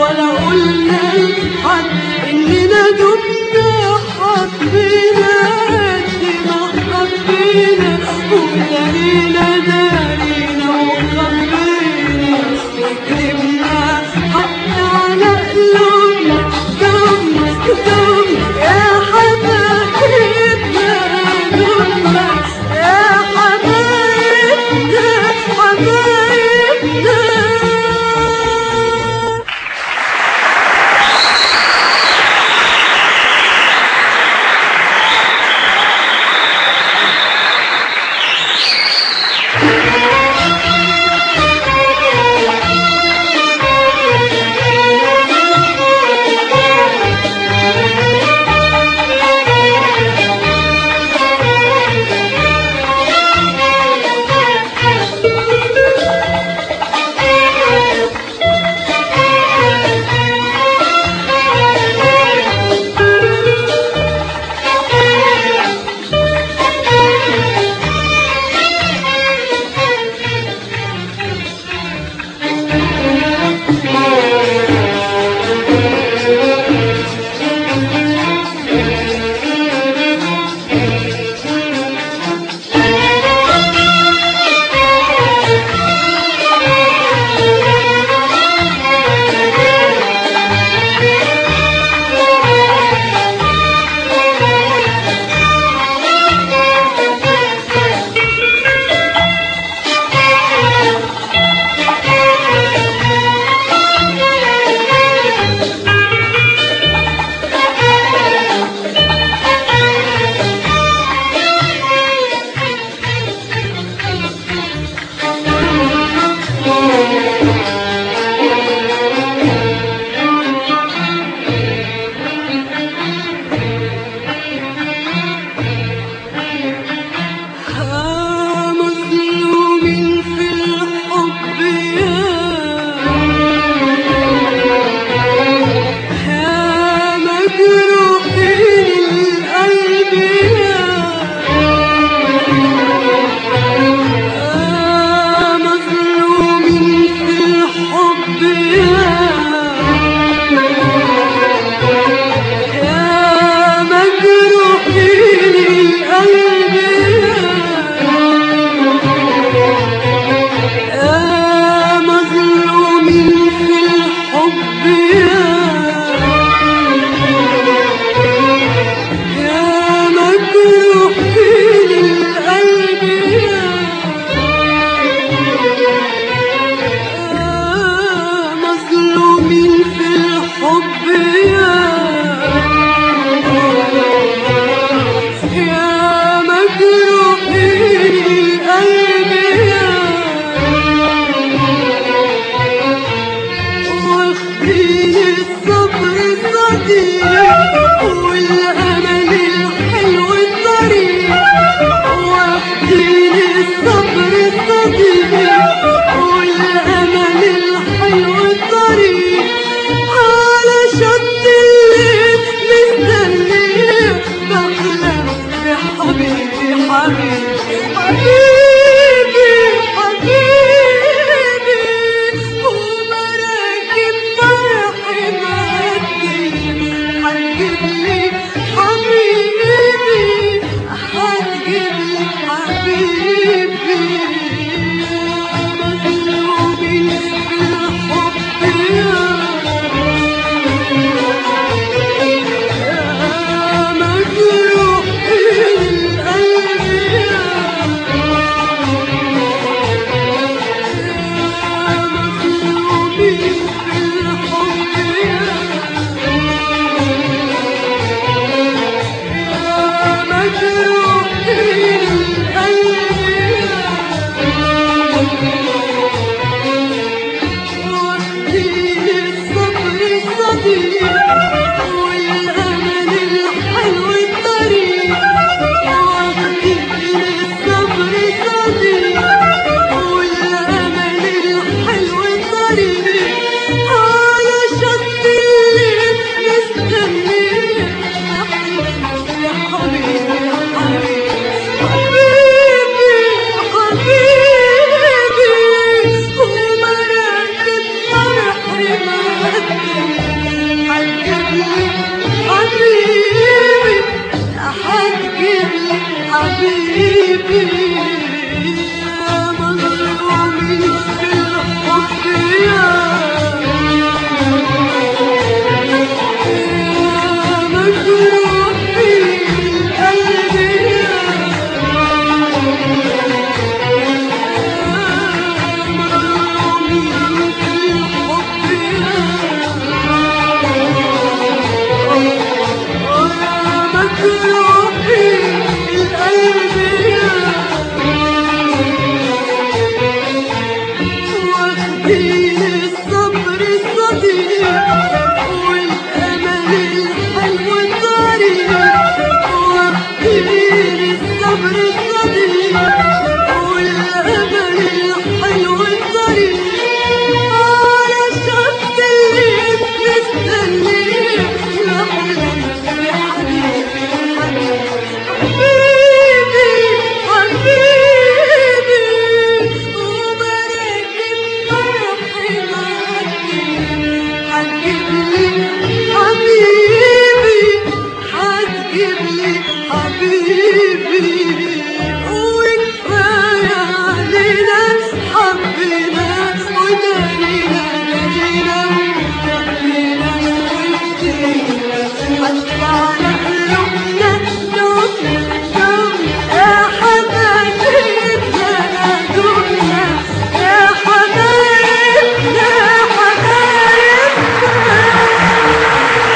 ولا قلنا لحد إننا دمنا حبينا قد ما حبينا ودارينا دارينا وخبينا وكتبنا حتى على قلوبنا دم دم يا حبايبنا دمنا يا حبايبنا حبايبنا ها مظلومين في الحب يا ها مجروحين القلب يا ها مظلومين في الحب يا يا مجروحين القلب يا مظلومين في الحب يا يا مجروحين القلب يا مظلومين في الحب يا يا مجروحين القلب يا واخدين الصبر صديق والأمل الحلو الطريق واخدين الصبر صديق والأمل الحلو الطريق على شط الليل مستنيين بحلم بحبيبي حبيبي حبيبي حبيبي ومراكب فرحي معدي حبيبي هتجيبلي حبيبي يا مظلومين في الحب يا يا مجروحين القلب مظلومين في الحب يا مجروحين القلب واخدين الصبر الصديق والأمل الحلو الطريق واخدين الصبر الصديق والأمل الحلو الطريق على شط الليل مستنيك لحلم يا حبيبي حبيبي حبيبي وبراكب فرحي معاكي هتجيبلي حبيبي هتجيبلي حبيبي وكفاية علينا حبينا ودارينا دارينا وحبينا وكتير هتطلعنا قلوبنا دوبنا دوبنا يا حبايبنا دوبنا يا حبايبنا يا حبايبنا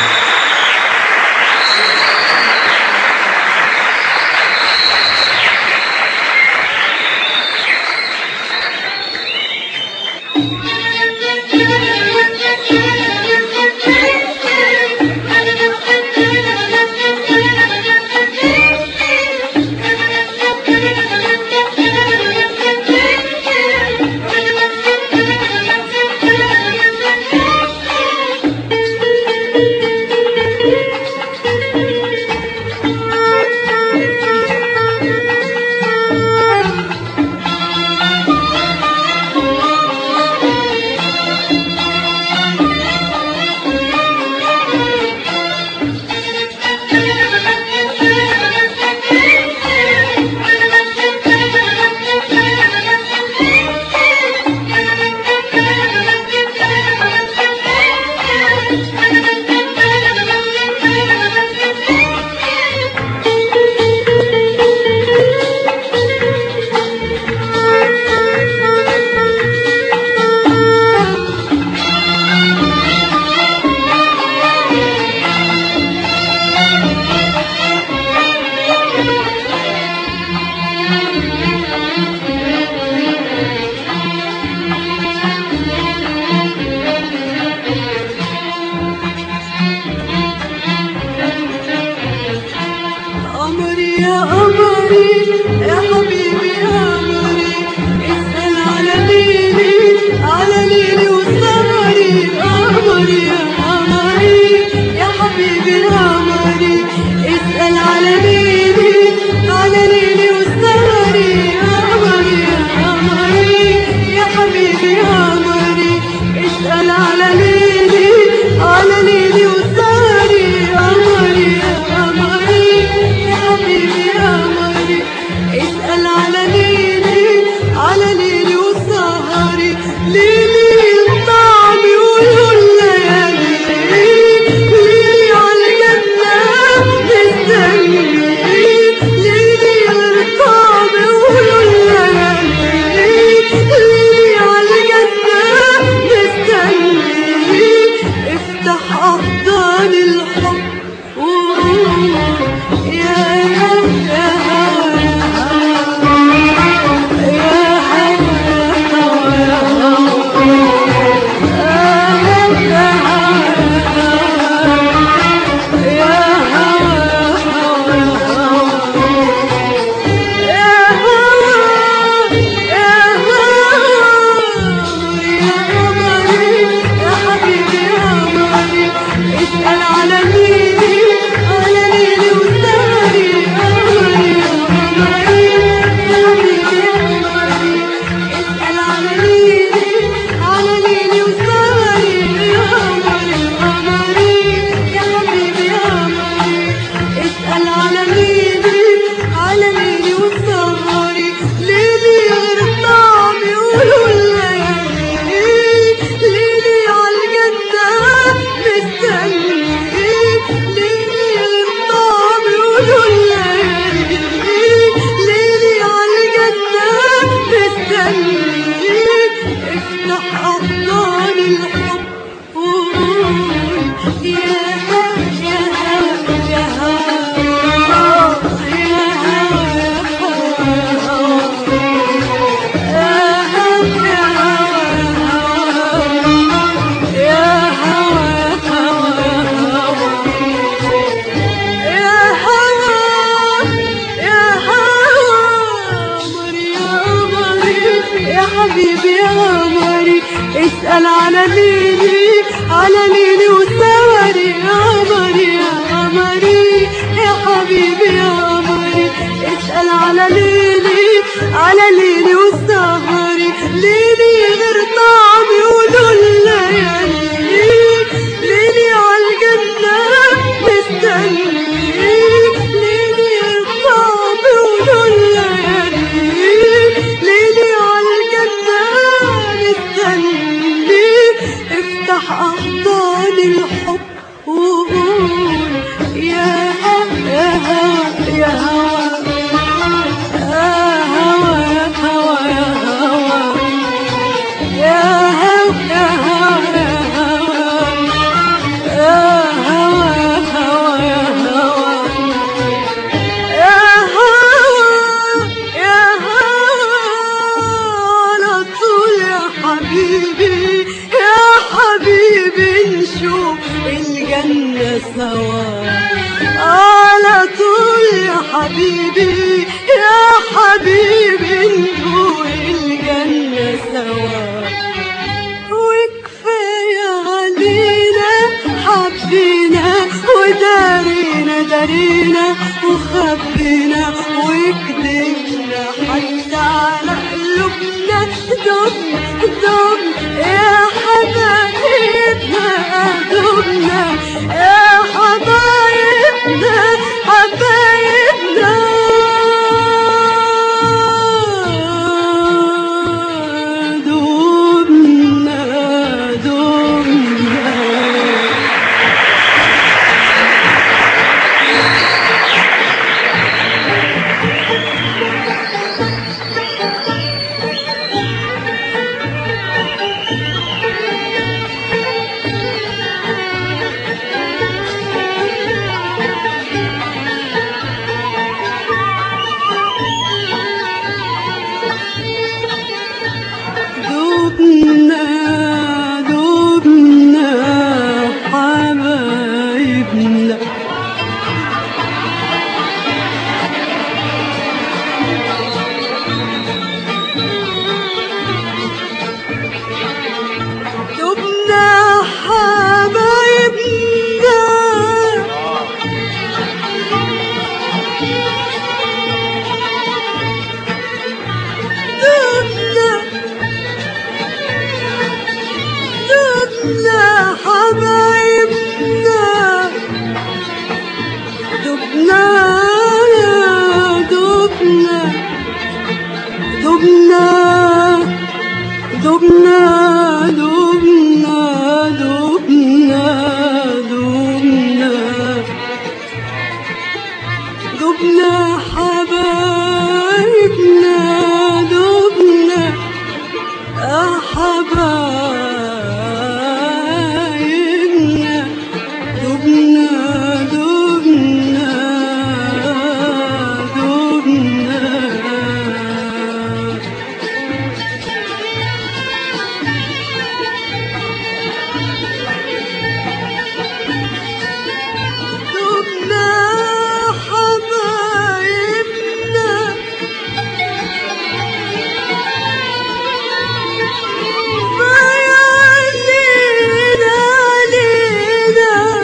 قمري يا قمري يا حبيبي يا قمري اسأل على ليلي على ليلي وسهري قمري يا قمري يا حبيبي يا قمري اسأل على ليلي على ليلي وسهري قمري يا قمري يا حبيبي يا قمري اسأل على ليلي على ليلي وسهري قمري يا قمري يا حبيبي يا قمري اسأل على ليلي على ليلي وسهري ليلي الطعم يقولوا الليالي ليلي على الجنة مستني ليلي الطعم يقولوا الليالي ليلي على الجنة مستني افتح أحضان الحب وقول يا يا يا اسأل على ليلي وسهري ليلي غير طعمي ولون ليالي ليلي عالجنة مستني ليلي غير طعمي ولون ليالي ليلي عالجنة مستني افتح احضان الحب وقول يا يا هوا يا هوا يا هوا يا هوا يا هوا يا هوا يا هوا على طول يا حبيبي يا حبيبي نشوف الجنة سوا على طول يا حبيبي يا حبيبي نشوف الجنة سوا وكفاية علينا حبينا ودارينا دارينا وخبينا وكدبنا حتى على قلوبنا دمنا دم يا حبايبنا دمنا يا حبايبنا حبايبنا دمنا دمنا دوبنا دوبنا حبايبنا دوبنا حبايبنا دوبنا دوبنا حبايبنا دوبنا دوبنا دوبنا دوبنا دوبنا دوبنا دوبنا دوبنا حبايبنا دوبنا حبايبنا دبنا دبنا دبنا دبنا حبايبنا علينا علينا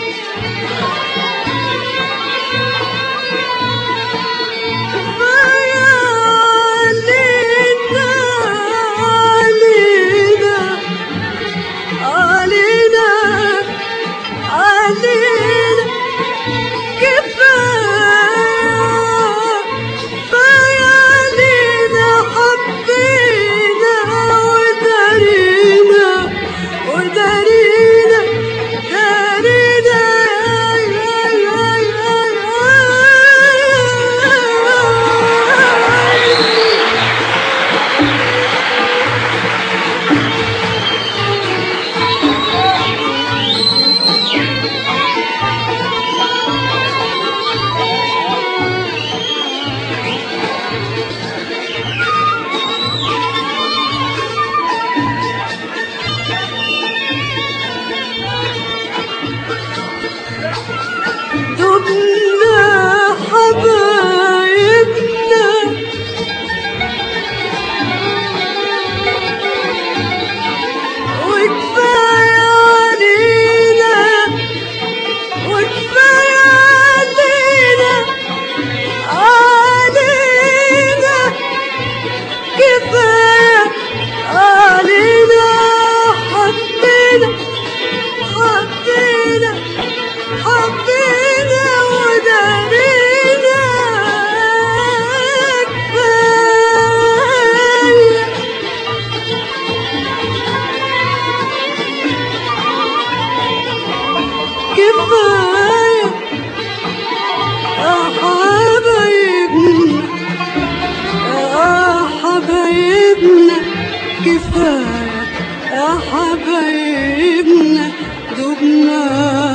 علينا علينا علينا علينا كفاية علينا حبينا ودارينا ودارينا دارينا كفاية يا حبايبنا يا حبايبنا كفاية يا حبايبنا دبنا